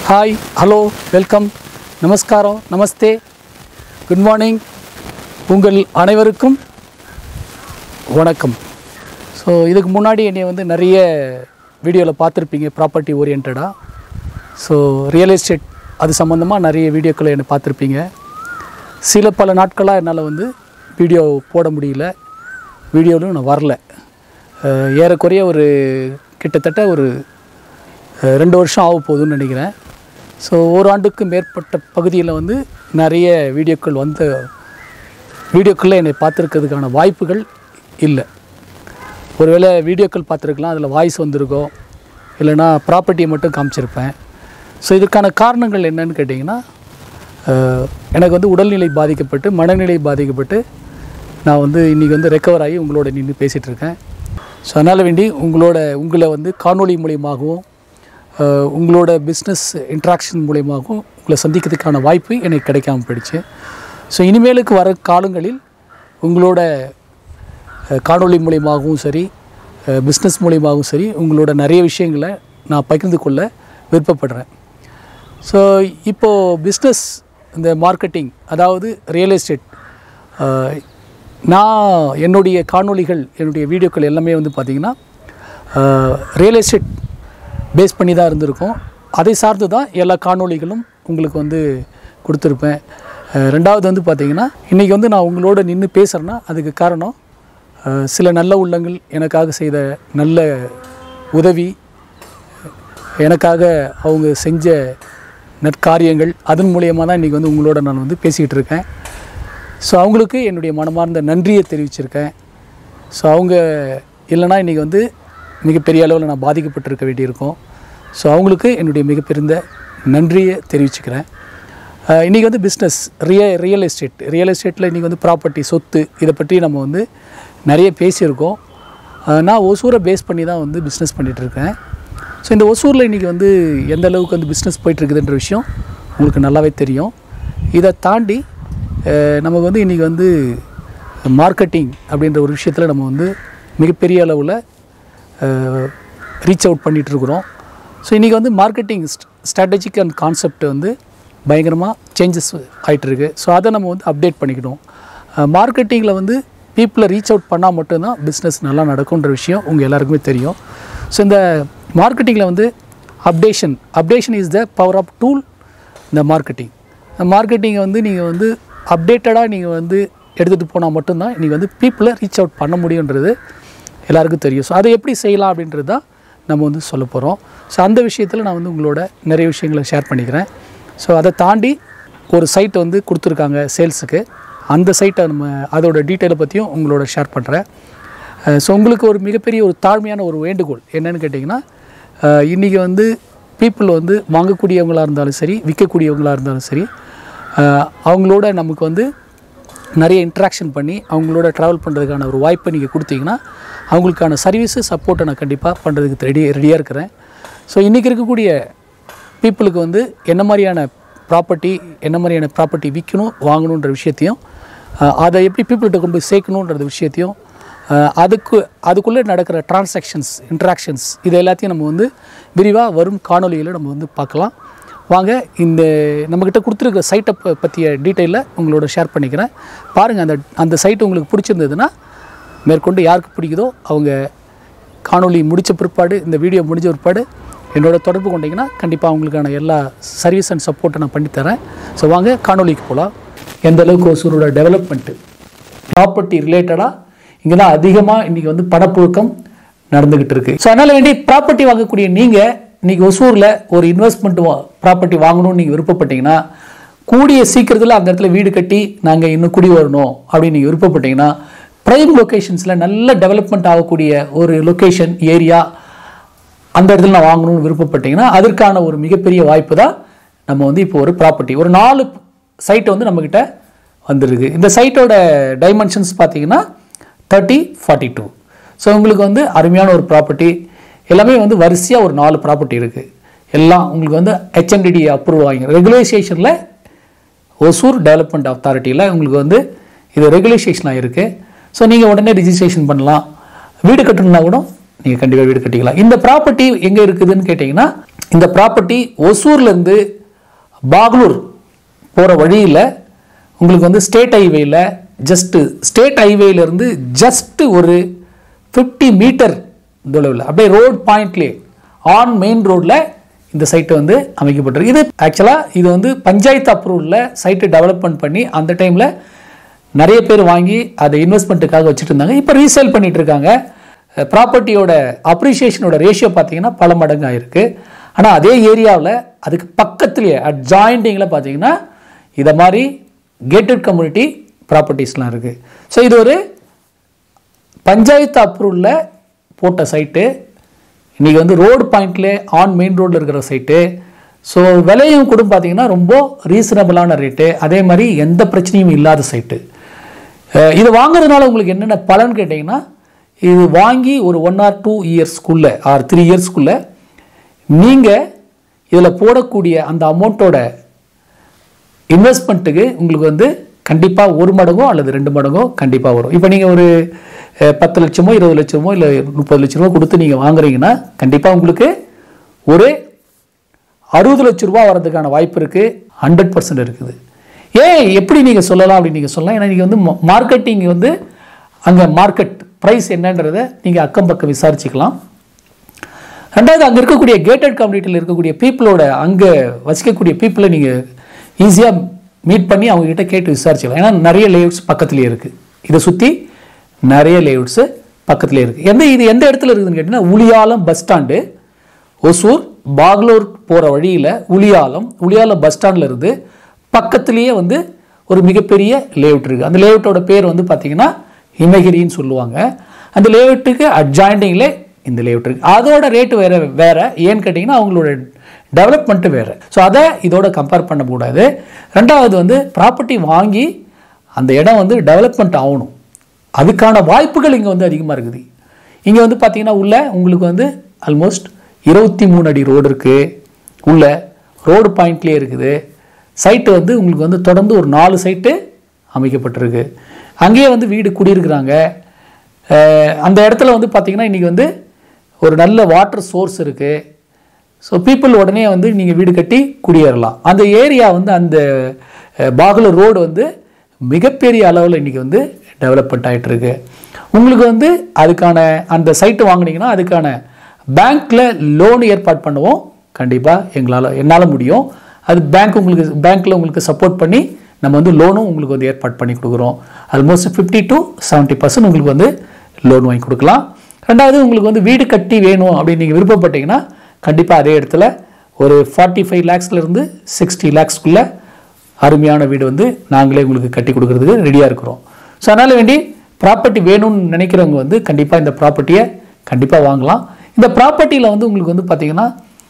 hi hello welcome நமஸ்காரம் நமஸ்தே good morning உங்கள் அனைவருக்கும் வணக்கம் ஸோ இதுக்கு முன்னாடி என்னை வந்து நிறைய வீடியோவில் பார்த்துருப்பீங்க ப்ராப்பர்ட்டி ஓரியன்டாக ஸோ ரியல் எஸ்டேட் அது சம்மந்தமாக நிறைய வீடியோக்களை என்னை பார்த்துருப்பீங்க சில பல நாட்களாக என்னால் வந்து வீடியோ போட முடியல வீடியோவிலும் நான் வரல அஹ் ஏறக்குறைய ஒரு கிட்டத்தட்ட ஒரு அஹ் ரெண்டு வருஷம் ஆக போகுதுன்னு நினைக்கிறேன் ஸோ ஓராண்டுக்கு மேற்பட்ட பகுதியில் வந்து நிறைய வீடியோக்கள் வந்த வீடியோக்களில் என்னை பார்த்துருக்கிறதுக்கான வாய்ப்புகள் இல்லை ஒருவேளை வீடியோக்கள் பார்த்துருக்கலாம் அதில் வாய்ஸ் வந்திருக்கோம் இல்லைன்னா ப்ராப்பர்ட்டியை மட்டும் காமிச்சிருப்பேன் ஸோ இதுக்கான காரணங்கள் என்னன்னு கேட்டிங்கன்னா அஹ், எனக்கு வந்து உடல்நிலை பாதிக்கப்பட்டு மனநிலை பாதிக்கப்பட்டு நான் வந்து இன்றைக்கி வந்து ரெக்கவர் ஆகி உங்களோட நின்று பேசிகிட்டு இருக்கேன் ஸோ அதனால் வேண்டி உங்களோட உங்களை வந்து காணொளி மூலியமாகவும் அஹ், உங்களோட பிஸ்னஸ் இன்ட்ராக்ஷன் மூலியமாகவும் உங்களை சந்திக்கிறதுக்கான வாய்ப்பு எனக்கு கிடைக்காம போயிடுச்சு ஸோ இனிமேலுக்கு வர காலங்களில் உங்களோட அஹ், காணொளி மூலியமாகவும் சரி பிஸ்னஸ் மூலியமாகவும் சரி உங்களோட நிறைய விஷயங்களை நான் பகிர்ந்து கொள்ள விருப்பப்படுறேன் ஸோ இப்போது பிஸ்னஸ் இந்த மார்க்கெட்டிங் அதாவது ரியல் எஸ்டேட் நான் என்னுடைய காணொளிகள் என்னுடைய வீடியோக்கள் எல்லாமே வந்து பார்த்திங்கன்னா ரியல் எஸ்டேட் பேஸ் பண்ணி தான் இருந்திருக்கும் அதை சார்ந்து தான் எல்லா காணொளிகளும் உங்களுக்கு வந்து கொடுத்துருப்பேன் அஹ் ரெண்டாவது வந்து பார்த்திங்கன்னா இன்றைக்கி வந்து நான் உங்களோட நின்று பேசுகிறேன்னா அதுக்கு காரணம் அஹ் சில நல்ல உள்ளங்கள் எனக்காக செய்த நல்ல உதவி எனக்காக அவங்க செஞ்ச நற்காரியங்கள் அதன் மூலியமாக தான் இன்றைக்கி வந்து உங்களோட நான் வந்து பேசிக்கிட்டு இருக்கேன் ஸோ அவங்களுக்கு என்னுடைய மனமார்ந்த நன்றியை தெரிவிச்சிருக்கேன் ஸோ அவங்க இல்லைன்னா இன்றைக்கி வந்து மிகப்பெரிய அளவில் நான் பாதிக்கப்பட்டிருக்க வேண்டியிருக்கும் ஸோ அவங்களுக்கு என்னுடைய மிகப்பெருந்த நன்றியை தெரிவிச்சுக்கிறேன் இன்றைக்கி வந்து பிஸ்னஸ் ரிய ரியல் எஸ்டேட் ரியல் எஸ்டேட்டில் இன்றைக்கி வந்து ப்ராப்பர்ட்டி சொத்து இதை பற்றி நம்ம வந்து நிறைய பேசியிருக்கோம் அஹ் நான் ஒசூரை பேஸ் பண்ணி தான் வந்து பிஸ்னஸ் பண்ணிகிட்ருக்கேன் ஸோ இந்த ஒசூரில் இன்றைக்கி வந்து எந்த அளவுக்கு வந்து பிஸ்னஸ் போயிட்டுருக்குதுன்ற விஷயம் உங்களுக்கு நல்லாவே தெரியும் இதை தாண்டி அஹ் நமக்கு வந்து இன்றைக்கி வந்து மார்க்கெட்டிங் அப்படின்ற ஒரு விஷயத்தில் நம்ம வந்து மிகப்பெரிய அளவில் ரீச் அவுட் பண்ணிகிட்ருக்குறோம் ஸோ இன்றைக்கி வந்து மார்க்கெட்டிங் ஸ்ட்ராட்டஜிக் அண்ட் கான்செப்ட் வந்து பயங்கரமாக சேஞ்சஸ் ஆகிட்டுருக்கு ஸோ அதை நம்ம வந்து அப்டேட் பண்ணிக்கணும் மார்க்கெட்டிங்கில் வந்து பீப்புளை ரீச் அவுட் பண்ணால் மட்டும்தான் பிஸ்னஸ் நல்லா நடக்குன்ற விஷயம் உங்கள் எல்லாருக்குமே தெரியும் ஸோ இந்த மார்க்கெட்டிங்கில் வந்து updation updation is the power of tool இந்த மார்க்கெட்டிங் இந்த மார்க்கெட்டிங்கை வந்து நீங்கள் வந்து அப்டேட்டடாக நீங்கள் வந்து எடுத்துகிட்டு போனால் மட்டும்தான் நீங்கள் வந்து பீப்புளை ரீச் அவுட் பண்ண முடியுன்றது எல்லாருக்கும் தெரியும் ஸோ அதை எப்படி செய்யலாம் அப்படின்றது தான் நம்ம வந்து சொல்ல போகிறோம் ஸோ அந்த விஷயத்தில் நான் வந்து உங்களோட நிறைய விஷயங்களை ஷேர் பண்ணிக்கிறேன் ஸோ அதை தாண்டி ஒரு சைட் வந்து கொடுத்துருக்காங்க சேல்ஸுக்கு அந்த சைட்டை நம்ம அதோட டீட்டெயிலை பற்றியும் உங்களோட ஷேர் பண்ணுறேன் ஸோ உங்களுக்கு ஒரு மிகப்பெரிய ஒரு தாழ்மையான ஒரு வேண்டுகோள் என்னன்னு கேட்டிங்கன்னா இன்றைக்கி வந்து பீப்புள் வந்து வாங்கக்கூடியவங்களாக இருந்தாலும் சரி விற்கக்கூடியவங்களாக இருந்தாலும் சரி அஹ், அவங்களோட நமக்கு வந்து நிறைய இன்ட்ராக்ஷன் பண்ணி அவங்களோட ட்ராவல் பண்ணுறதுக்கான ஒரு வாய்ப்பை நீங்கள் கொடுத்தீங்கன்னா அவங்களுக்கான சர்வீஸு சப்போர்ட்டை நான் கண்டிப்பாக பண்ணுறதுக்கு ரெடி ரெடியாக இருக்கிறேன் ஸோ இன்றைக்கி இருக்கக்கூடிய பீப்புளுக்கு வந்து என்ன மாதிரியான ப்ராப்பர்ட்டி என்ன மாதிரியான ப்ராப்பர்ட்டி விற்கணும் வாங்கணுன்ற விஷயத்தையும் அஹ், அதை எப்படி பீப்புள்கிட்ட கொண்டு போய் சேர்க்கணுன்ற விஷயத்தையும் அஹ், அதுக்கு அதுக்குள்ளே நடக்கிற டிரான்சாக்ஷன்ஸ் இன்ட்ராக்ஷன்ஸ் இது எல்லாத்தையும் நம்ம வந்து விரிவாக வரும் காணொளியில் நம்ம வந்து பார்க்கலாம் வாங்க இந்த நம்மக்கிட்ட கொடுத்துருக்க சைட்டை ப- பற்றிய டீட்டெயிலை உங்களோட ஷேர் பண்ணிக்கிறேன் பாருங்கள் அந்த அந்த சைட் உங்களுக்கு பிடிச்சிருந்ததுன்னா மேற்கொண்டு யாருக்கு பிடிக்குதோ அவங்க காணொளி முடித்த பிற்பாடு இந்த வீடியோ முடிஞ்ச பிற்பாடு என்னோட தொடர்பு கொண்டீங்கன்னா கண்டிப்பாக அவங்களுக்கான எல்லா சர்வீஸ் அண்ட் சப்போர்ட்டை நான் பண்ணித்தரேன் ஸோ வாங்க காணொளிக்கு போகலாம் எந்த அளவுக்கு ஒசூரோட டெவலப்மெண்ட்டு ப்ராப்பர்ட்டி ரிலேட்டடாக இங்கே தான் அதிகமாக இன்றைக்கி வந்து பணப்புழக்கம் நடந்துக்கிட்டு இருக்கு ஸோ அதனால் வேண்டி ப்ராப்பர்ட்டி வாங்கக்கூடிய நீங்கள் இன்றைக்கி ஒசூரில் ஒரு இன்வெஸ்ட்மெண்ட் ப்ராப்பர்ட்டி வாங்கணும்னு நீங்கள் விருப்பப்பட்டீங்கன்னா கூடிய சீக்கிரத்தில் அந்த இடத்துல வீடு கட்டி நாங்கள் இன்னும் குடி வரணும் அப்படின்னு நீங்கள் விருப்பப்பட்டீங்கன்னா ப்ரைம் லொக்கேஷன்ஸில் நல்ல டெவலப்மெண்ட் ஆகக்கூடிய ஒரு லொக்கேஷன் ஏரியா அந்த இடத்துல நான் வாங்கணும்னு விருப்பப்பட்டீங்கன்னா அதற்கான ஒரு மிகப்பெரிய வாய்ப்பு தான் நம்ம வந்து இப்போ ஒரு ப்ராப்பர்ட்டி ஒரு நாலு சைட் வந்து நம்மக்கிட்ட வந்துருக்கு இந்த சைட்டோட டைமென்ஷன்ஸ் பார்த்தீங்கன்னா தேர்ட்டி ஃபார்ட்டி டூ ஸோ உங்களுக்கு வந்து அருமையான ஒரு ப்ராப்பர்ட்டி எல்லாமே வந்து வரிசையாக ஒரு நாலு ப்ராப்பர்ட்டி இருக்குது எல்லாம் உங்களுக்கு வந்து ஹெச்என்டிடி அப்ரூவ் ஆகி ரெகுலேஷேஷனில் ஒசூர் டெவலப்மெண்ட் அத்தாரிட்டியில் உங்களுக்கு வந்து இது ரெகுலேஷேஷன் ஆகிருக்கு ஸோ நீங்கள் உடனே ரிஜிஸ்ட்ரேஷன் பண்ணலாம் வீடு கட்டணும்னா கூட நீங்கள் கண்டிப்பாக வீடு கட்டிக்கலாம் இந்த ப்ராப்பர்ட்டி எங்கே இருக்குதுன்னு கேட்டிங்கன்னா இந்த ப்ராப்பர்ட்டி ஒசூர்லேருந்து பாகலூர் போகிற வழியில் உங்களுக்கு வந்து ஸ்டேட் ஹைவேயில் ஜஸ்ட்டு ஸ்டேட் ஹைவேலேருந்து ஜஸ்ட்டு ஒரு ஃபிஃப்டி மீட்டர் தொலைவில் அப்படியே ரோட் பாயிண்ட்லேயே ஆன் மெயின் ரோட்டில் இந்த சைட்டு வந்து அமைக்கப்பட்டிருக்கு இது ஆக்சுவலாக இது வந்து பஞ்சாயத்து அப்ரூவலில் சைட்டு டெவலப்மெண்ட் பண்ணி அந்த டைமில் நிறைய பேர் வாங்கி அதை இன்வெஸ்ட்மெண்ட்டுக்காக வச்சுட்டு இருந்தாங்க இப்போ ரீசேல் பண்ணிட்டு இருக்காங்க ப்ராப்பர்ட்டியோட அப்ரிஷியேஷனோட ரேஷியோ பார்த்தீங்கன்னா பல மடங்கு ஆயிருக்கு ஆனால் அதே ஏரியாவில் அதுக்கு பக்கத்துலேயே அட் ஜாயிண்டிங்கில் பார்த்தீங்கன்னா இதை மாதிரி கேட்டட் கம்யூனிட்டி ப்ராப்பர்ட்டிஸ்லாம் இருக்குது ஸோ இது ஒரு பஞ்சாயத்து அப்ரூவலில் போட்ட சைட்டு இன்றைக்கி வந்து ரோடு பாயிண்ட்ல ஆன் மெயின் ரோட்டில் இருக்கிற சைட்டு ஸோ விலையும் கூட பார்த்தீங்கன்னா ரொம்ப ரீசனபிளான ரேட்டு அதே மாதிரி எந்த பிரச்சனையும் இல்லாத சைட்டு அஹ் இது வாங்குறதுனால உங்களுக்கு என்னென்ன பலன் கேட்டிங்கன்னா இது வாங்கி ஒரு ஒன் ஆர் டூ இயர்ஸ்க்குள்ளே ஆர் த்ரீ இயர்ஸ்க்குள்ளே நீங்கள் இதில் போடக்கூடிய அந்த அமௌண்ட்டோட இன்வெஸ்ட்மெண்ட்டுக்கு உங்களுக்கு வந்து கண்டிப்பாக ஒரு மடங்கோ அல்லது ரெண்டு மடங்கோ கண்டிப்பாக வரும் இப்போ நீங்கள் ஒரு அஹ், பத்து லட்சமோ இருபது லட்சமோ இல்லை முப்பது லட்ச ரூபா கொடுத்து நீங்கள் வாங்குறீங்கன்னா கண்டிப்பாக உங்களுக்கு ஒரு அறுபது லட்ச ரூபா வரதுக்கான வாய்ப்பு இருக்குது ஹண்ட்ரட் பர்சன்ட் இருக்குது ஏன் எப்படி நீங்கள் சொல்லலாம் அப்படின்னு நீங்கள் சொல்லலாம் ஏன்னா நீங்கள் வந்து மார்க்கெட்டிங் வந்து அங்கே மார்க்கெட் ப்ரைஸ் என்னன்றதை நீங்கள் அக்கம் பக்கம் விசாரிச்சுக்கலாம் ரெண்டாவது அங்கே இருக்கக்கூடிய கேட்டட் கம்யூனிட்டியில் இருக்கக்கூடிய பீப்புளோட அங்கே வசிக்கக்கூடிய பீப்புளை நீங்கள் ஈஸியாக மீட் பண்ணி அவங்க கிட்ட கேட்டு விசாரிச்சுக்கலாம் ஏன்னா நிறைய லேஅவுட்ஸ் பக்கத்துலேயே இருக்குது இதை சுற்றி நிறைய லேஅவுட்ஸு பக்கத்துலேயே இருக்குது எந்த இது எந்த இடத்துல இருக்குதுன்னு கேட்டிங்கன்னா உளியாலம் பஸ் ஸ்டாண்டு ஒசூர் பாகலூர் போகிற வழியில் உளியாலம் உளியாலம் பஸ் ஸ்டாண்டில் இருந்து பக்கத்துலேயே வந்து ஒரு மிகப்பெரிய லேஅவுட் இருக்குது அந்த லேஅவுட்டோட பேர் வந்து பார்த்தீங்கன்னா இமகிரின்னு சொல்லுவாங்க அந்த லேஅவுட்டுக்கு அட்ஜாயிண்டிங்கில் இந்த லேஅவுட் இருக்குது அதோட ரேட்டு வேறு வேறு ஏன்னு கேட்டிங்கன்னா அவங்களோட டெவலப்மெண்ட்டு வேறு ஸோ அதை இதோட கம்பேர் பண்ணக்கூடாது ரெண்டாவது வந்து ப்ராப்பர்ட்டி வாங்கி அந்த இடம் வந்து டெவலப்மெண்ட் ஆகணும் அதுக்கான வாய்ப்புகள் இங்கே வந்து அதிகமாக இருக்குது இங்கே வந்து பார்த்தீங்கன்னா உள்ள உங்களுக்கு வந்து ஆல்மோஸ்ட் இருபத்தி மூணு அடி ரோடு இருக்குது உள்ள ரோடு பாயிண்ட்லேயே இருக்குது சைட்டு வந்து உங்களுக்கு வந்து தொடர்ந்து ஒரு நாலு சைட்டு அமைக்கப்பட்டிருக்கு அங்கேயே வந்து வீடு குடியிருக்கிறாங்க அஹ் அந்த இடத்துல வந்து பார்த்தீங்கன்னா இன்றைக்கி வந்து ஒரு நல்ல வாட்டர் சோர்ஸ் இருக்குது ஸோ பீப்புள் உடனே வந்து நீங்கள் வீடு கட்டி குடியேறலாம் அந்த ஏரியா வந்து அந்த அஹ், பாகலூர் ரோடு வந்து மிகப்பெரிய அளவில் இன்றைக்கி வந்து டெவலப்மெண்ட் ஆயிட்டு இருக்கு உங்களுக்கு வந்து அதுக்கான அந்த சைட்டு வாங்குனீங்கன்னா அதுக்கான பேங்க்கில் லோன் ஏற்பாடு பண்ணுவோம் கண்டிப்பாக எங்களால் என்னால் முடியும் அது பேங்க் உங்களுக்கு பேங்க்கில் உங்களுக்கு சப்போர்ட் பண்ணி நம்ம வந்து லோனும் உங்களுக்கு வந்து ஏற்பாடு பண்ணி கொடுக்குறோம் almost fifty to seventy percent உங்களுக்கு வந்து லோன் வாங்கி கொடுக்கலாம் ரெண்டாவது உங்களுக்கு வந்து வீடு கட்டி வேணும் அப்படின்னு நீங்கள் விருப்பப்பட்டீங்கன்னா கண்டிப்பாக அதே இடத்துல ஒரு ஃபார்ட்டி ஃபைவ் லேக்ஸ்லேருந்து சிக்ஸ்டி லேக்ஸ்க்குள்ளே அருமையான வீடு வந்து நாங்களே உங்களுக்கு கட்டி கொடுக்கறதுக்கு ரெடியாக இருக்கிறோம் ஸோ அதனால் வேண்டி ப்ராப்பர்ட்டி வேணும்னு நினைக்கிறவங்க வந்து கண்டிப்பாக இந்த ப்ராப்பர்ட்டியை கண்டிப்பாக வாங்கலாம் இந்த ப்ராப்பர்ட்டியில் வந்து உங்களுக்கு வந்து பார்த்தீங்கன்னா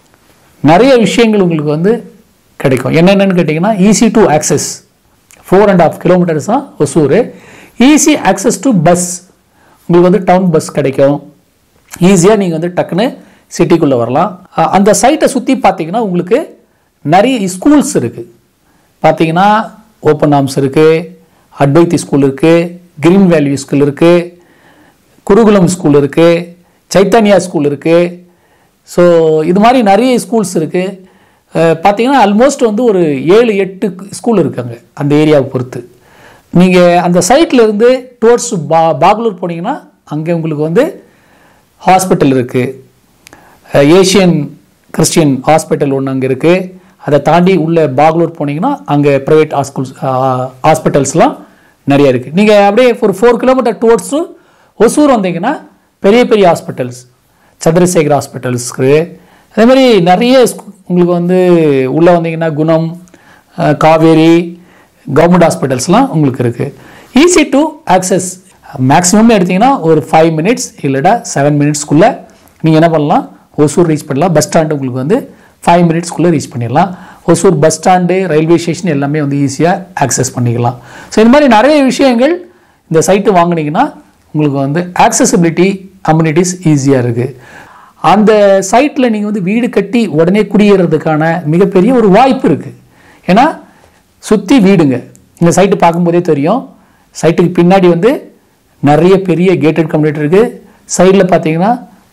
நிறைய விஷயங்கள் உங்களுக்கு வந்து கிடைக்கும் என்னென்னு கேட்டிங்கன்னா easy to access four and half kilometers தான் Hosur easy access to bus உங்களுக்கு வந்து டவுன் பஸ் கிடைக்கும் ஈஸியாக நீங்கள் வந்து டக்குன்னு சிட்டிக்குள்ளே வரலாம் அ- அந்த சைட்டை சுற்றி பார்த்தீங்கன்னா உங்களுக்கு நிறைய ஸ்கூல்ஸ் இருக்குது பார்த்தீங்கன்னா ஓப்பன் ஆர்ம்ஸ் இருக்குது அட்வைத்தி ஸ்கூல் இருக்குது கிரீன் வேல்யூ ஸ்கூல் இருக்குது குருகுலம் ஸ்கூல் இருக்குது சைத்தன்யா ஸ்கூல் இருக்குது ஸோ இது மாதிரி நிறைய ஸ்கூல்ஸ் இருக்குது பார்த்தீங்கன்னா ஆல்மோஸ்ட் வந்து ஒரு ஏழு எட்டு ஸ்கூல் இருக்காங்க அந்த ஏரியாவை பொறுத்து நீங்கள் அந்த சைட்ல இருந்து டுவர்ட்ஸ் பா பாகலூர் போனீங்கன்னா அங்கே உங்களுக்கு வந்து ஹாஸ்பிட்டல் இருக்குது ஏஷியன் கிறிஸ்டியன் ஹாஸ்பிட்டல் ஒன்று அங்கே இருக்குது அதை தாண்டி உள்ள பாகலூர் போனீங்கன்னா அங்கே ப்ரைவேட் ஹாஸ்கூல்ஸ் ஹாஸ்பிட்டல்ஸ்லாம் நிறைய இருக்குது நீங்கள் அப்படியே ஒரு ஃபோர் கிலோமீட்டர் டுவர்ட்ஸு ஒசூர் வந்தீங்கன்னா பெரிய பெரிய ஹாஸ்பிட்டல்ஸ் சந்திரசேகர் ஹாஸ்பிட்டல்ஸ்க்கு அதே மாதிரி நிறைய ஸ்கூ- உங்களுக்கு வந்து உள்ளே வந்தீங்கன்னா குணம் அஹ், காவேரி கவர்மெண்ட் ஹாஸ்பிட்டல்ஸ்லாம் உங்களுக்கு இருக்குது ஈஸி டு ஆக்சஸ் மேக்ஸிமம் எடுத்தீங்கன்னா ஒரு ஃபைவ் மினிட்ஸ் இல்லைடா செவன் மினிட்ஸ்க்குள்ளே நீங்கள் என்ன பண்ணலாம் ஒசூர் ரீச் பண்ணலாம் பஸ் ஸ்டாண்டு உங்களுக்கு வந்து ஃபைவ் மினிட்ஸ்க்குள்ளே ரீச் பண்ணிடலாம் Hosur bus stand railway station எல்லாமே வந்து ஈஸியாக ஆக்சஸ் பண்ணிக்கலாம் ஸோ இந்த மாதிரி நிறைய விஷயங்கள் இந்த சைட்டு வாங்குனீங்கன்னா உங்களுக்கு வந்து ஆக்சசிபிலிட்டி அம்யூனிட்டிஸ் ஈஸியாக இருக்குது அந்த சைட்டில் நீங்கள் வந்து வீடு கட்டி உடனே குடியேறதுக்கான மிகப்பெரிய ஒரு வாய்ப்பு இருக்குது ஏன்னா சுற்றி வீடுங்க இந்த சைட்டு பார்க்கும்போதே தெரியும் சைட்டுக்கு பின்னாடி வந்து நிறைய பெரிய கேட்டட் கம்யூனிட்டி இருக்குது சைடில் பார்த்தீங்கன்னா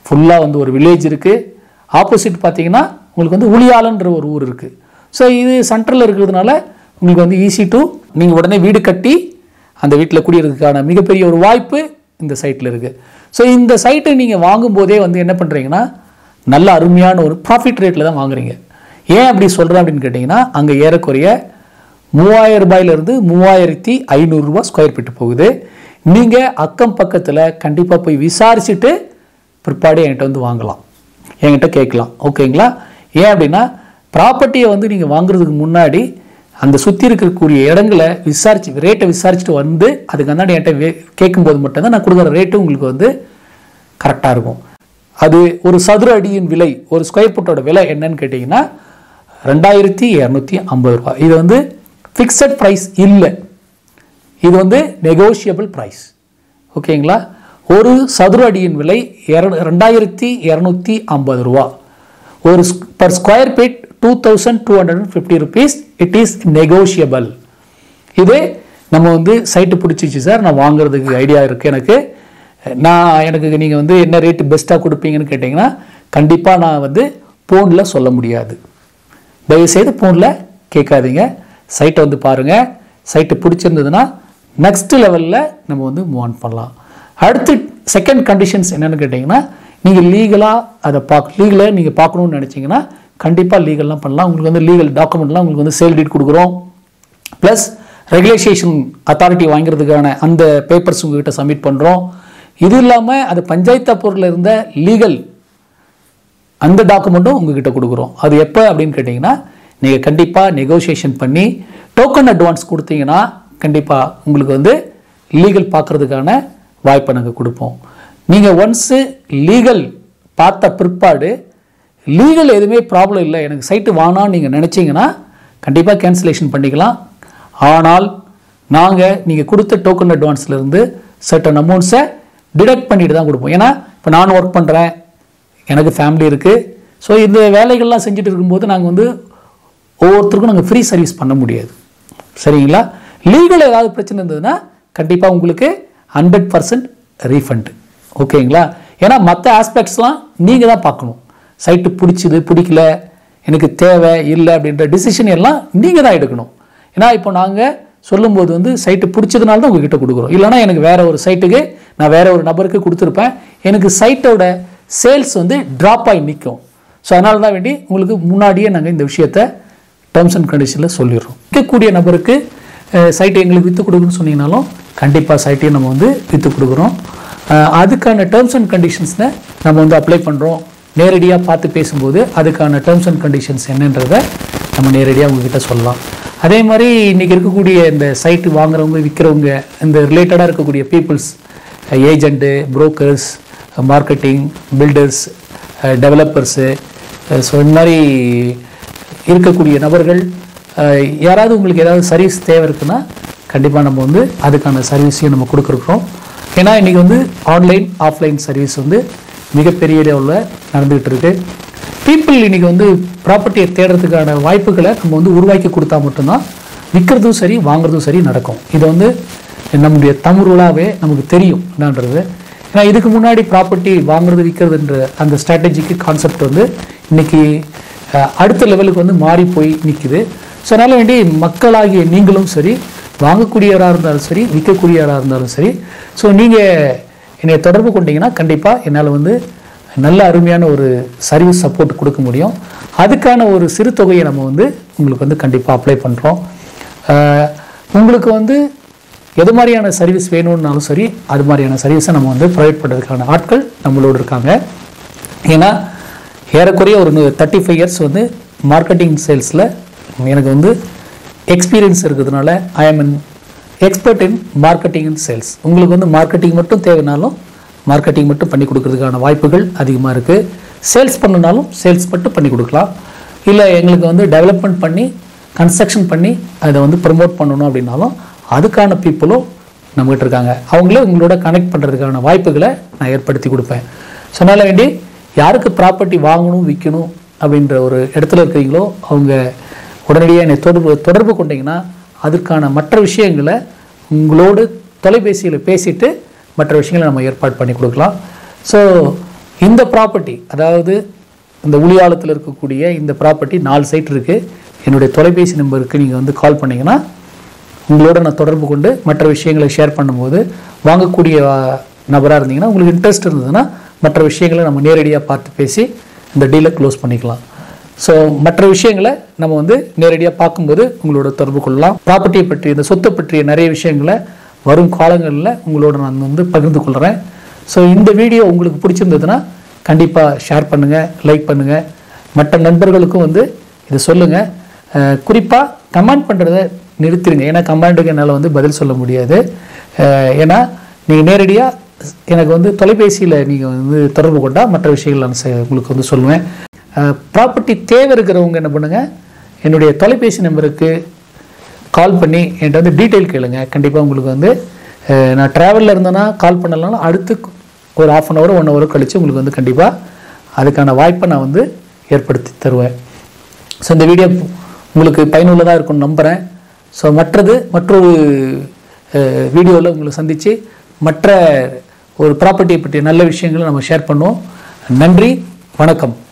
ஃபுல்லாக வந்து ஒரு வில்லேஜ் இருக்குது ஆப்போசிட் பார்த்தீங்கன்னா உங்களுக்கு வந்து உளியாலன்ற ஒரு ஊர் இருக்குது ஸோ இது சென்ட்ரலில் இருக்கிறதுனால உங்களுக்கு வந்து ஈஸி டு நீங்கள் உடனே வீடு கட்டி அந்த வீட்டில் குடியிருக்கிறதுக்கான மிகப்பெரிய ஒரு வாய்ப்பு இந்த சைட்டில் இருக்குது ஸோ இந்த சைட்டை நீங்கள் வாங்கும்போதே வந்து என்ன பண்ணுறீங்கன்னா நல்ல அருமையான ஒரு ப்ராஃபிட் ரேட்டில் தான் வாங்குறீங்க ஏன் அப்படி சொல்கிறேன் அப்படின்னு கேட்டிங்கன்னா அங்கே ஏறக்குறைய மூவாயிரம் ரூபாயிலிருந்து மூவாயிரத்தி ஐநூறுரூவா ஸ்கொயர் ஃபீட் போகுது நீங்கள் அக்கம் பக்கத்தில் கண்டிப்பாக போய் விசாரிச்சுட்டு பிற்பாடு என்கிட்ட வந்து வாங்கலாம் என்கிட்ட கேட்கலாம் ஓகேங்களா ஏன் அப்படின்னா ப்ராப்பர்ட்டியை வந்து நீங்கள் வாங்குறதுக்கு முன்னாடி அந்த சுற்றி இருக்கக்கூடிய இடங்களை விசாரிச்சு ரேட்டை விசாரிச்சுட்டு வந்து அதுக்கு அந்தாண்டி என்கிட்ட வே- கேட்கும்போது மட்டும்தான் நான் கொடுக்குற ரேட்டு உங்களுக்கு வந்து கரெக்டாக இருக்கும் அது ஒரு சதுர அடியின் விலை ஒரு ஸ்கொயர் ஃபுட்டோட விலை என்னன்னு கேட்டிங்கன்னா ரெண்டாயிரத்தி இரநூத்தி ஐம்பது ரூபாய் இது வந்து ஃபிக்ஸட் ப்ரைஸ் இல்லை இது வந்து நெகோஷியபிள் ப்ரைஸ் ஓகேங்களா ஒரு சதுர அடியின் விலை இர- ரெண்டாயிரத்தி இரநூத்தி ஐம்பது ரூபா ஒரு per square feet two thousand two hundred and fifty rupees it is negotiable இது நம்ம வந்து சைட்டு பிடிச்சிச்சு சார் நான் வாங்குறதுக்கு ஐடியா இருக்குது எனக்கு நான் எனக்கு நீங்கள் வந்து என்ன ரேட்டு பெஸ்ட்டாக கொடுப்பீங்கன்னு கேட்டிங்கன்னா கண்டிப்பாக நான் வந்து ஃபோனில் சொல்ல முடியாது தயவுசெய்து ஃபோனில் கேட்காதீங்க சைட்டை வந்து பாருங்கள் சைட்டு பிடிச்சிருந்ததுன்னா நெக்ஸ்ட் லெவலில் நம்ம வந்து மூவ் ஆன் பண்ணலாம் அடுத்து செகண்ட் கண்டிஷன்ஸ் என்னென்னு கேட்டிங்கன்னா நீங்கள் லீகலாக அதை பார்க்க லீகலை நீங்கள் பார்க்கணுன்னு நினச்சிங்கன்னா கண்டிப்பாக லீகல்லாம் பண்ணலாம் உங்களுக்கு வந்து லீகல் டாக்குமெண்ட்லாம் உங்களுக்கு வந்து சேல் டீட் கொடுக்குறோம் ப்ளஸ் ரெகுலேஷன் அத்தாரிட்டி வாங்கிறதுக்கான அந்த பேப்பர்ஸ் உங்ககிட்ட சப்மிட் பண்ணுறோம் இது இல்லாமல் அது பஞ்சாயத்து பொருளில் இருந்த லீகல் அந்த டாக்குமெண்ட்டும் உங்ககிட்ட கொடுக்குறோம் அது எப்போ அப்படின்னு கேட்டிங்கன்னா நீங்கள் கண்டிப்பாக நெகோஷியேஷன் பண்ணி டோக்கன் அட்வான்ஸ் கொடுத்தீங்கன்னா கண்டிப்பாக உங்களுக்கு வந்து லீகல் பார்க்குறதுக்கான வாய்ப்பை நாங்கள் கொடுப்போம் நீங்கள் ஒன்ஸு லீகல் பார்த்த பிற்பாடு லீகல் எதுவுமே ப்ராப்ளம் இல்லை எனக்கு சைட்டு வானான்னு நீங்கள் நினச்சிங்கன்னா கண்டிப்பாக கேன்சலேஷன் பண்ணிக்கலாம் ஆனால் நாங்கள் நீங்கள் கொடுத்த டோக்கன் அட்வான்ஸ்லேருந்து சர்டன் அமௌண்ட்ஸை டிடக்ட் பண்ணிட்டு தான் கொடுப்போம் ஏன்னா இப்போ நான் ஒர்க் பண்ணுறேன் எனக்கு ஃபேமிலி இருக்குது ஸோ இந்த வேலைகள்லாம் செஞ்சுட்டு இருக்கும்போது நாங்கள் வந்து ஒவ்வொருத்தருக்கும் நாங்கள் ஃப்ரீ சர்வீஸ் பண்ண முடியாது சரிங்களா லீகல் ஏதாவது பிரச்சனை இருந்ததுன்னா கண்டிப்பாக உங்களுக்கு ஹண்ட்ரட் பர்சன்ட் ரீஃபண்ட் ஓகேங்களா ஏன்னா மற்ற ஆஸ்பெக்ட்ஸ்லாம் நீங்கள் தான் பார்க்கணும் சைட்டு பிடிச்சிது பிடிக்கல எனக்கு தேவை இல்லை அப்படின்ற டிசிஷன் எல்லாம் நீங்கள் தான் எடுக்கணும் ஏன்னா இப்போ நாங்கள் சொல்லும்போது வந்து சைட்டு பிடிச்சதுனால தான் உங்ககிட்ட கொடுக்குறோம் இல்லைன்னா எனக்கு வேற ஒரு சைட்டுக்கு நான் வேற ஒரு நபருக்கு கொடுத்துருப்பேன் எனக்கு சைட்டோட சேல்ஸ் வந்து ட்ராப் ஆகி நிற்கும் ஸோ அதனால தான் வேண்டி உங்களுக்கு முன்னாடியே நாங்கள் இந்த விஷயத்தை டேர்ம்ஸ் அண்ட் கண்டிஷனில் சொல்லிடுறோம் விற்கக்கூடிய நபருக்கு சைட்டை எங்களுக்கு விற்று கொடுக்குன்னு சொன்னீங்கனாலும் கண்டிப்பாக சைட்டையும் நம்ம வந்து விற்று கொடுக்குறோம் அஹ், அதுக்கான டேர்ம்ஸ் அண்ட் கண்டிஷன்ஸை நம்ம வந்து அப்ளை பண்ணுறோம் நேரடியாக பார்த்து பேசும்போது அதுக்கான டேர்ம்ஸ் அண்ட் கண்டிஷன்ஸ் என்னன்றதை நம்ம நேரடியாக உங்ககிட்ட சொல்லலாம் அதே மாதிரி இன்றைக்கி இருக்கக்கூடிய இந்த சைட்டு வாங்குறவங்க விற்கிறவங்க இந்த ரிலேட்டடாக இருக்கக்கூடிய peoples agent brokers marketing builders developers so இந்த மாதிரி இருக்கக்கூடிய நபர்கள் அஹ், யாராவது உங்களுக்கு ஏதாவது சர்வீஸ் தேவை இருக்குன்னா கண்டிப்பாக நம்ம வந்து அதுக்கான சர்வீஸையும் நம்ம கொடுக்குறோம் ஏன்னா இன்றைக்கி வந்து ஆன்லைன் ஆஃப்லைன் சர்வீஸ் வந்து மிகப்பெரிய லெவலில் நடந்துகிட்டு இருக்கு பீப்புள் இன்றைக்கி வந்து ப்ராப்பர்ட்டியை தேடுறதுக்கான வாய்ப்புகளை நம்ம வந்து உருவாக்கி கொடுத்தா மட்டும்தான் விற்கிறதும் சரி வாங்குறதும் சரி நடக்கும் இதை வந்து நம்முடைய தமிழ்லாவே நமக்கு தெரியும் என்னன்றது ஏன்னா இதுக்கு முன்னாடி ப்ராப்பர்ட்டி வாங்குறது விற்கிறதுன்ற அந்த ஸ்ட்ராட்டஜிக்கு கான்செப்ட் வந்து இன்னைக்கு அஹ், அடுத்த லெவலுக்கு வந்து மாறி போய் நிற்குது ஸோ அதனால் வேண்டி மக்களாகிய நீங்களும் சரி வாங்கக்கூடியவராக இருந்தாலும் சரி விற்கக்கூடியவராக இருந்தாலும் சரி ஸோ நீங்கள் என்னை தொடர்பு கொண்டீங்கன்னா கண்டிப்பாக என்னால் வந்து நல்ல அருமையான ஒரு சர்வீஸ் சப்போர்ட் கொடுக்க முடியும் அதுக்கான ஒரு சிறு தொகையை நம்ம வந்து உங்களுக்கு வந்து கண்டிப்பாக அப்ளை பண்ணுறோம் உங்களுக்கு வந்து எது மாதிரியான சர்வீஸ் வேணும்னாலும் சரி அது மாதிரியான சர்வீஸை நம்ம வந்து ப்ரொவைட் பண்ணுறதுக்கான ஆட்கள் நம்மளோட இருக்காங்க ஏன்னா ஏறக்குறைய ஒரு தேர்ட்டி ஃபைவ் இயர்ஸ் வந்து மார்க்கெட்டிங் சேல்ஸில் எனக்கு வந்து எக்ஸ்பீரியன்ஸ் இருக்கிறதுனால I am in expert in marketing and sales உங்களுக்கு வந்து மார்க்கெட்டிங் மட்டும் தேவைனாலும் மார்க்கெட்டிங் மட்டும் பண்ணி கொடுக்கறதுக்கான வாய்ப்புகள் அதிகமாக இருக்குது சேல்ஸ் பண்ணனாலும் சேல்ஸ் மட்டும் பண்ணி கொடுக்கலாம் இல்லை எங்களுக்கு வந்து டெவலப்மெண்ட் பண்ணி கன்ஸ்ட்ரக்ஷன் பண்ணி அதை வந்து ப்ரமோட் பண்ணணும் அப்படின்னாலும் அதுக்கான பீப்புளும் நம்மகிட்ட இருக்காங்க அவங்களே உங்களோட கனெக்ட் பண்ணுறதுக்கான வாய்ப்புகளை நான் ஏற்படுத்தி கொடுப்பேன் ஸோ அதனால வேண்டி யாருக்கு ப்ராப்பர்ட்டி வாங்கணும் விற்கணும் அப்படின்ற ஒரு இடத்துல இருக்கிறீங்களோ அவங்க உடனடியாக என்னை தொடர்பு தொடர்பு கொண்டீங்கன்னா அதற்கான மற்ற விஷயங்களை உங்களோடு தொலைபேசியில் பேசிட்டு மற்ற விஷயங்களை நம்ம ஏற்பாடு பண்ணி கொடுக்கலாம் ஸோ இந்த ப்ராப்பர்ட்டி அதாவது இந்த உளியாளத்தில் இருக்கக்கூடிய இந்த ப்ராப்பர்ட்டி நாலு சைட் இருக்குது என்னுடைய தொலைபேசி நம்பருக்கு நீங்கள் வந்து கால் பண்ணீங்கன்னா உங்களோட நான் தொடர்பு கொண்டு மற்ற விஷயங்களை ஷேர் பண்ணும்போது வாங்கக்கூடிய நபராக இருந்தீங்கன்னா உங்களுக்கு இன்ட்ரெஸ்ட் இருந்ததுன்னா மற்ற விஷயங்களை நம்ம நேரடியாக பார்த்து பேசி இந்த டீலை க்ளோஸ் பண்ணிக்கலாம் ஸோ மற்ற விஷயங்களை நம்ம வந்து நேரடியாக பார்க்கும்போது உங்களோட தொடர்பு கொள்ளலாம் ப்ராப்பர்ட்டியை பற்றி இந்த சொத்தை பற்றிய நிறைய விஷயங்களை வரும் காலங்களில் உங்களோட நான் வந்து பகிர்ந்து கொள்கிறேன் ஸோ இந்த வீடியோ உங்களுக்கு பிடிச்சிருந்ததுன்னா கண்டிப்பாக ஷேர் பண்ணுங்கள் லைக் பண்ணுங்கள் மற்ற நண்பர்களுக்கும் வந்து இதை சொல்லுங்கள் குறிப்பாக கமெண்ட் பண்ணுறத நிறுத்திடுங்க ஏன்னா கமெண்ட்டுக்கு என்னால் வந்து பதில் சொல்ல முடியாது அஹ் ஏன்னா நீங்கள் நேரடியாக எனக்கு வந்து தொலைபேசியில் நீங்கள் வந்து தொடர்பு கொண்டால் மற்ற விஷயங்கள் நான் செ- உங்களுக்கு வந்து சொல்லுவேன் ப்ராப்பர்ட்டி தேவை இருக்கிறவங்க என்ன பண்ணுங்கள் என்னுடைய தொலைபேசி நம்பருக்கு கால் பண்ணி என்கிட்ட வந்து டீட்டெயில் கேளுங்க கண்டிப்பாக உங்களுக்கு வந்து அஹ், நான் ட்ராவலில் இருந்தேன்னா கால் பண்ணலனாலும் அடுத்து ஒரு half an hour one hour கழித்து உங்களுக்கு வந்து கண்டிப்பாக அதுக்கான வாய்ப்பை நான் வந்து ஏற்படுத்தி தருவேன் ஸோ இந்த வீடியோ உங்களுக்கு பயனுள்ளதாக இருக்கும்னு நம்புகிறேன் ஸோ மற்றது மற்றொரு வீடியோவில் உங்களை சந்தித்து மற்ற ஒரு ப்ராப்பர்ட்டியை பற்றிய நல்ல விஷயங்களை நம்ம ஷேர் பண்ணுவோம் நன்றி வணக்கம்